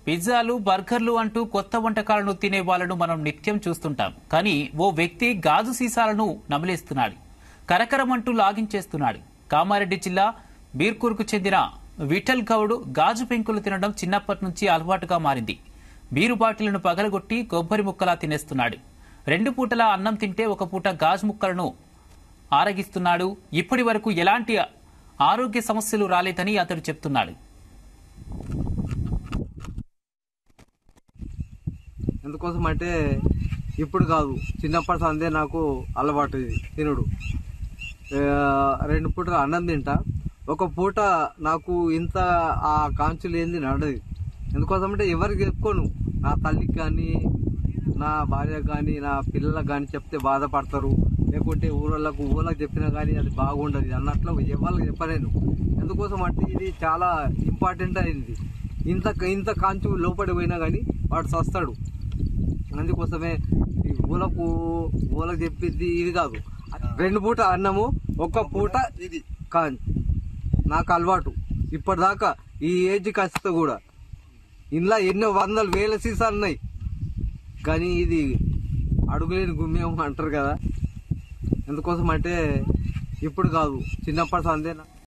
పిజ్జాలు బర్గర్లు అంటూ కొత్త వంటకాలను తినే వాళ్ళను మనం నిత్యం చూస్తుంటాం కానీ ఓ వ్యక్తి గాజు సీసాలను నమిలేస్తున్నాడు కరకరమంటూ లాగించేస్తున్నాడు కామారెడ్డి జిల్లా బీర్కూర్కు చెందిన విఠల్ గౌడ్ గాజు పెంకులు తినడం చిన్నప్పటి నుంచి అలవాటుగా మారింది బీరు బాటిలను పగలగొట్టి కొబ్బరి ముక్కలా తినేస్తున్నాడు రెండు పూటలా అన్నం తింటే ఒక పూట గాజు ముక్కలను ఆరగిస్తున్నాడు ఇప్పటి వరకు ఎలాంటి ఆరోగ్య సమస్యలు రాలేదని అతడు చెప్తున్నాడు ఎందుకోసం అంటే ఇప్పుడు కాదు చిన్నప్పటి సందే నాకు అలవాటు ఇది తినుడు ఆ, రెండు పూటలు అన్నం తింటా ఒక పూట నాకు ఇంత ఆ కాంచులు ఏంది నడది ఎందుకోసం అంటే ఎవరికి చెప్పుకోను నా తల్లికి కానీ నా భార్యకు కానీ నా పిల్లలకు కానీ చెప్తే బాధపడతారు లేకుంటే ఊళ్ళకు ఊళ్ళకి చెప్పినా కానీ అది బాగుండదు అన్నట్లు ఎవరికి చెప్పలేను ఎందుకోసం అంటే ఇది చాలా ఇంపార్టెంట్ అయింది ఇంత ఇంత కాంచు లోపడి పోయినా కానీ వాడు సస్తాడు అందుకోసమే ఈ ఊలకు ఊలకు చెప్పింది ఇది కాదు రెండు పూట అన్నము ఒక్క పూట ఇది కాన్ నాకు అలవాటు ఇప్పటిదాకా ఈ ఏజ్ కస్తే కూడా ఇంట్లో ఎన్నో వందల వేల సీసాలు ఉన్నాయి కానీ ఇది అడుగులేని గుమ్యం అంటారు కదా ఎందుకోసం అంటే ఇప్పుడు కాదు చిన్నప్పటి సందే